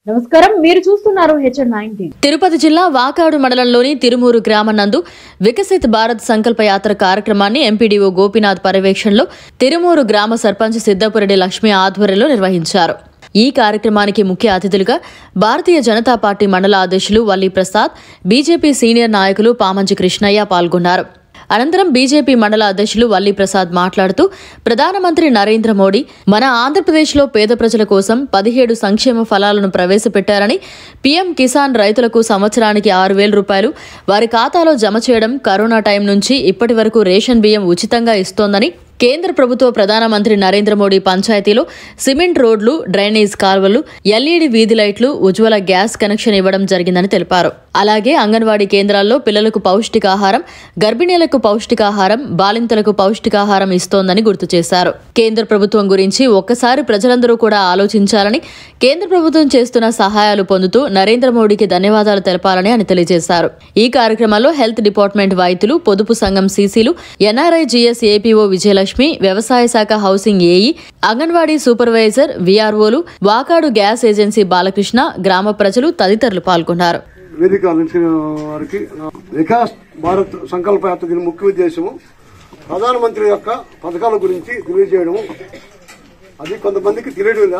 నమస్కారం మీరు చూస్తున్నారు హెచ్ఎన్ నైన్టీ తిరుపతి జిల్లా వాకాడు మండలంలోని తిరుమూరు గ్రామం నందు వికసిత్ భారత్ సంకల్ప యాత్ర కార్యక్రమాన్ని ఎంపీడీఓ గోపీనాథ్ పర్యవేక్షణలో తిరుమూరు గ్రామ సర్పంచ్ సిద్దపురెడ్డి లక్ష్మి ఆధ్వర్యంలో నిర్వహించారు ఈ కార్యక్రమానికి ముఖ్య అతిథులుగా భారతీయ జనతా పార్టీ మండల అధ్యక్షులు వల్లి ప్రసాద్ బీజేపీ సీనియర్ నాయకులు పామంచి కృష్ణయ్య పాల్గొన్నారు అనంతరం బీజేపీ మండల అధ్యక్షులు వల్లి ప్రసాద్ మాట్లాడుతూ ప్రధానమంత్రి నరేంద్ర మోడీ మన ఆంధ్రప్రదేశ్లో పేద ప్రజల కోసం పదిహేడు సంక్షేమ ఫలాలను ప్రవేశపెట్టారని పీఎం కిసాన్ రైతులకు సంవత్సరానికి ఆరు వేల రూపాయలు వారి ఖాతాలో జమ చేయడం కరోనా టైం నుంచి ఇప్పటి వరకు రేషన్ బియ్యం ఉచితంగా ఇస్తోందని కేంద్ర ప్రభుత్వ ప్రధానమంత్రి నరేంద్ర మోడీ పంచాయతీలో సిమెంట్ రోడ్లు డ్రైనేజ్ కాల్వలు ఎల్ఈడి వీధి లైట్లు ఉజ్వల గ్యాస్ కనెక్షన్ ఇవ్వడం జరిగిందని తెలిపారు అలాగే అంగన్వాడీ కేంద్రాల్లో పిల్లలకు పౌష్టికాహారం గర్భిణీలకు పౌష్టికాహారం బాలింతలకు పౌష్టికాహారం ఇస్తోందని గుర్తు చేశారు కేంద్ర ప్రభుత్వం గురించి ఒక్కసారి ప్రజలందరూ కూడా ఆలోచించాలని కేంద్ర ప్రభుత్వం చేస్తున్న సహాయాలు పొందుతూ నరేంద్ర మోడీకి ధన్యవాదాలు తెలపాలని అని తెలియజేశారు ఈ కార్యక్రమంలో హెల్త్ డిపార్ట్మెంట్ వైద్యులు పొదుపు సంఘం సీసీలు ఎన్ఆర్ఐ జిఎస్ ఏపీఓ విజయలక్ష్మి వ్యవసాయ శాఖ హౌసింగ్ ఏఈ అంగన్వాడీ సూపర్వైజర్ విఆర్ఓలు వాకాడు గ్యాస్ ఏజెన్సీ బాలకృష్ణ గ్రామ ప్రజలు తదితరులు పాల్గొన్నారు వేదిక అందించిన వారికి నా వికాస్ భారత్ సంకల్ప యాత్ర దీని ముఖ్య ఉద్దేశము ప్రధానమంత్రి యొక్క పథకాల గురించి తెలియజేయడము అది కొంతమందికి తెలియడంగా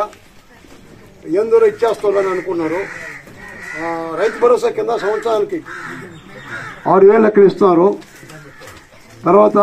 ఏం దూరం ఇచ్చేస్తారని అనుకున్నారు ఆ, రైతు భరోసా కింద సంవత్సరానికి ఆరు వేలు లెక్కలు ఇస్తున్నారు తర్వాత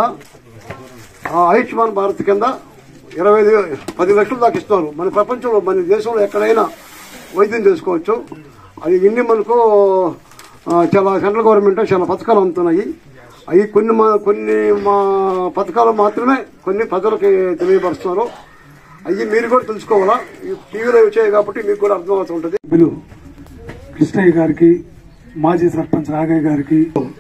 ఆ ఆయుష్మాన్ భారత్ కింద ఇరవై ఐదు పది లక్షలు దాకా ఇస్తున్నారు మన ప్రపంచంలో మన దేశంలో ఎక్కడైనా వైద్యం చేసుకోవచ్చు అది ఇన్ని మనకు ఆ, చాలా సెంట్రల్ గవర్నమెంట్ చాలా పథకాలు అందుతున్నాయి అవి కొన్ని మా కొన్ని మా పథకాలు మాత్రమే కొన్ని ప్రజలకి తెలియపరుస్తున్నారు అవి మీరు కూడా తెలుసుకోవాలా ఈ టీవీలో వచ్చాయి కాబట్టి మీకు కూడా అర్థమవుతూ ఉంటుంది సభ్యులు కృష్ణయ్య గారికి మాజీ సర్పంచ్ రాఘయ్య గారికి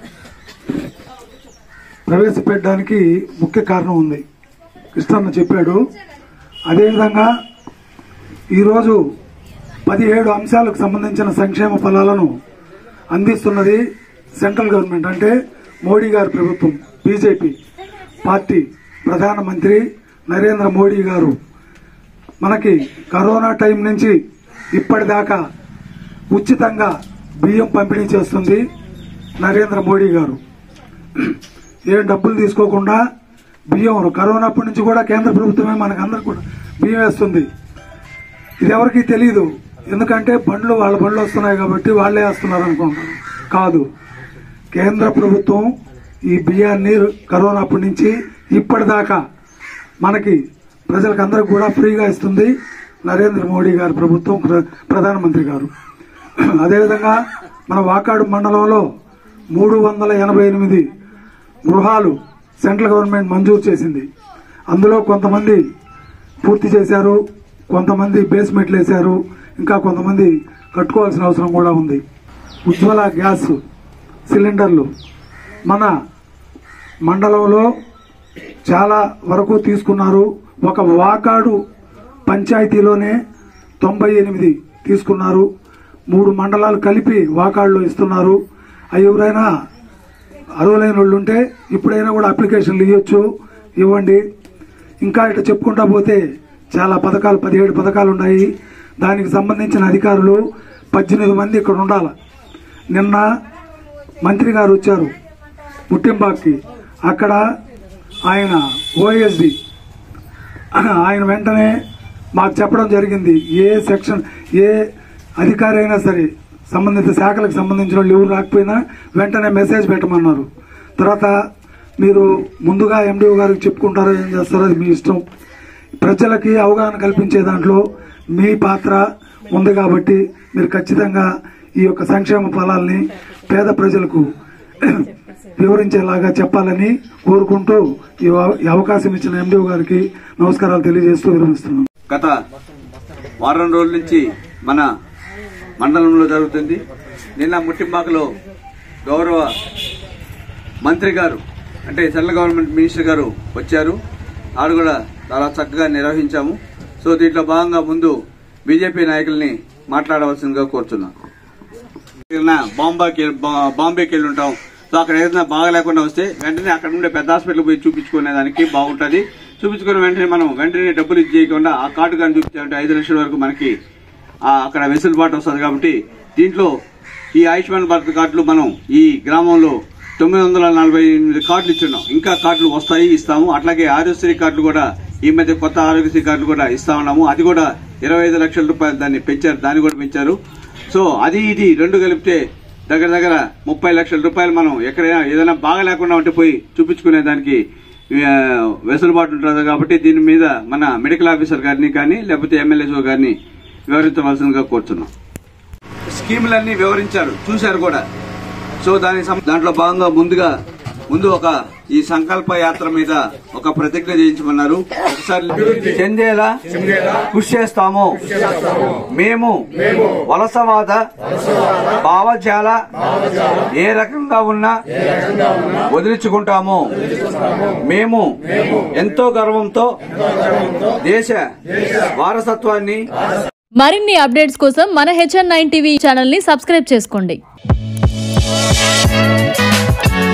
ప్రవేశపెట్టడానికి ముఖ్య కారణం ఉంది కృష్ణన్న చెప్పాడు అదేవిధంగా ఈరోజు పదిహేడు అంశాలకు సంబంధించిన సంక్షేమ ఫలాలను అందిస్తున్నది సెంట్రల్ గవర్నమెంట్ అంటే మోడీ గారి ప్రభుత్వం బీజేపీ పార్టీ ప్రధానమంత్రి నరేంద్ర మోడీ గారు మనకి కరోనా టైం నుంచి ఇప్పటిదాకా ఉచితంగా బియ్యం పంపిణీ చేస్తుంది నరేంద్ర మోడీ గారు ఏం డబ్బులు తీసుకోకుండా బియ్యం కరోనా అప్పటి నుంచి కూడా కేంద్ర ప్రభుత్వమే మనకందరికి కూడా బియ్యం వేస్తుంది ఇది ఎవరికి తెలియదు ఎందుకంటే బండ్లు వాళ్ళ బండ్లు వస్తున్నాయి కాబట్టి వాళ్ళే వేస్తున్నారు అనుకుంటారు కాదు కేంద్ర ప్రభుత్వం ఈ బియ్యాన్ని కరోనా అప్పటి నుంచి ఇప్పటిదాకా మనకి ప్రజలకు అందరికి కూడా ఫ్రీగా ఇస్తుంది నరేంద్ర మోడీ గారి ప్రభుత్వం ప్ర- ప్రధానమంత్రి గారు అదేవిధంగా మన వాకాడు మండలంలో మూడు వందల ఎనభై ఎనిమిది గృహాలు సెంట్రల్ గవర్నమెంట్ మంజూరు చేసింది అందులో కొంతమంది పూర్తి చేశారు కొంతమంది బేస్మెంట్లు వేశారు ఇంకా కొంతమంది కట్టుకోవాల్సిన అవసరం కూడా ఉంది ఉజ్వల గ్యాస్ సిలిండర్లు మన మండలంలో చాలా వరకు తీసుకున్నారు ఒక వాకాడు పంచాయతీలోనే తొంభై ఎనిమిది తీసుకున్నారు మూడు మండలాలు కలిపి వాకాడులో ఇస్తున్నారు అవి ఎవరైనా అర్హులైన వాళ్ళు ఉంటే ఇప్పుడైనా కూడా అప్లికేషన్లు ఇవ్వచ్చు ఇవ్వండి ఇంకా ఇట్లా చెప్పుకుంటా పోతే చాలా పథకాలు పదిహేడు పథకాలు ఉన్నాయి దానికి సంబంధించిన అధికారులు పద్దెనిమిది మంది ఇక్కడ ఉండాలి నిన్న మంత్రి గారు వచ్చారు ముట్టింబాక్కి అక్కడ ఆయన ఓఎస్డి ఆయన వెంటనే మాకు చెప్పడం జరిగింది ఏ సెక్షన్ ఏ అధికారి అయినా సరే సంబంధిత శాఖలకు సంబంధించిన వాళ్ళు ఎవరు రాకపోయినా వెంటనే మెసేజ్ పెట్టమన్నారు తర్వాత మీరు ముందుగా ఎండిఓ గారికి చెప్పుకుంటారో ఏం చేస్తారో అది మీ ఇష్టం ప్రజలకి అవగాహన కల్పించే దాంట్లో మీ పాత్ర ఉంది కాబట్టి మీరు ఖచ్చితంగా ఈ యొక్క సంక్షేమ ఫలాల్ని పేద ప్రజలకు వివరించేలాగా చెప్పాలని కోరుకుంటూ ఈ అవ- ఈ అవకాశం ఇచ్చిన ఎండిఓ గారికి నమస్కారాలు తెలియజేస్తూ విరమిస్తున్నాను గత వారం రోజుల నుంచి మన మండలంలో జరుగుతుంది నిన్న ముట్టింబాకలో గౌరవ మంత్రి గారు అంటే సెంట్రల్ గవర్నమెంట్ మినిస్టర్ గారు వచ్చారు ఆడు కూడా చాలా చక్కగా నిర్వహించాము సో దీంట్లో భాగంగా ముందు బీజేపీ నాయకుల్ని మాట్లాడవలసిందిగా కోరుతున్నాను ఏదైనా బాంబాకి బా- బాంబేకి వెళ్ళి ఉంటాం సో అక్కడ ఏదైనా బాగా లేకుండా వస్తే వెంటనే అక్కడ ఉండే పెద్ద హాస్పిటల్ పోయి చూపించుకునే దానికి బాగుంటది చూపించుకున్న వెంటనే మనం వెంటనే డబ్బులు ఇచ్చేయకుండా ఆ కార్డు కానీ చూపించాలంటే ఐదు లక్షల వరకు మనకి ఆ, అక్కడ వెసులుబాటు వస్తుంది కాబట్టి దీంట్లో ఈ ఆయుష్మాన్ భారత్ కార్డులు మనం ఈ గ్రామంలో తొమ్మిది వందల నలభై ఎనిమిది కార్డులు ఇచ్చున్నాం ఇంకా కార్డులు వస్తాయి ఇస్తాము అట్లాగే ఆరోగ్యశ్రీ కార్డులు కూడా ఈ మధ్య కొత్త ఆరోగ్యశ్రీ కార్డులు కూడా ఇస్తా ఉన్నాము అది కూడా ఇరవై ఐదు లక్షల రూపాయలు దాన్ని పెంచారు దాన్ని కూడా పెంచారు సో అది ఇది రెండు కలిపితే దగ్గర దగ్గర ముప్పై లక్షల రూపాయలు మనం ఎక్కడైనా ఏదైనా బాగా లేకుండా ఉంటే పోయి చూపించుకునే దానికి ఆ, వెసులుబాటు ఉంటుంది కాబట్టి దీని మీద మన మెడికల్ ఆఫీసర్ గారిని కానీ లేకపోతే ఎమ్మెల్యేఓ గారిని వివరించవలసిందిగా కోరుతున్నాం స్కీములన్నీ వివరించారు చూశారు కూడా సో దాని సం- దాంట్లో భాగంగా ముందుగా ముందు ఒక ఈ సంకల్ప యాత్ర మీద ఒక ప్రతిజ్ఞ చేయించమన్నారు ఒకసారి చెందేలా కృషి చేస్తాము మేము వలసవాద భావజాల ఏ రకంగా ఉన్నా వదిలించుకుంటాము మేము ఎంతో గర్వంతో దేశ వారసత్వాన్ని మరిన్ని అప్డేట్స్ కోసం మన హెచ్ఎన్ నైన్ టీవీ ఛానల్ ని సబ్స్క్రైబ్ చేసుకోండి